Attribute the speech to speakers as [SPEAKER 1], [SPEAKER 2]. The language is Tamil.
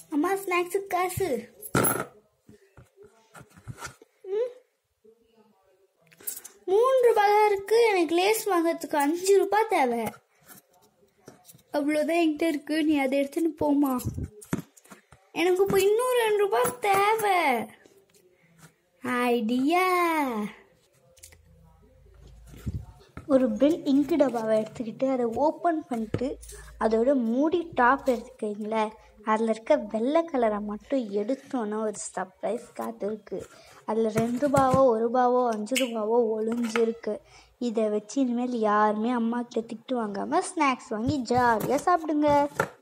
[SPEAKER 1] அம்மா ஸ்நாக்ஸுக்கு காசு ம். மூணு ரூபாய் தான் இருக்கு எனக்கு லேஸ் வாங்குறதுக்கு அஞ்சு ரூபாய் தேவை அவ்வளோதான் என்கிட்ட இருக்கு நீ அதை எடுத்துன்னு போமா எனக்கு இப்போ இன்னும் ரெண்டு ரூபாய் தேவை ஐடியா ஒரு பில் இங்கு டப்பாவை எடுத்துக்கிட்டு அதை ஓப்பன் பண்ணிட்டு அதோட மூடி டாப் எடுத்துக்கிங்களேன் அதில் இருக்க வெள்ளை கலரை மட்டும் எடுத்தோன்னா ஒரு சர்ப்ரைஸ் காத்திருக்கு அதில் ரெண்டு ரூபாவோ ஒரு ரூபாவோ அஞ்சு ரூபாவோ ஒளிஞ்சிருக்கு இதை வச்சு இனிமேல் யாருமே அம்மா கிட்ட திட்டு வாங்காமல் ஸ்நாக்ஸ் வாங்கி ஜாலியாக சாப்பிடுங்க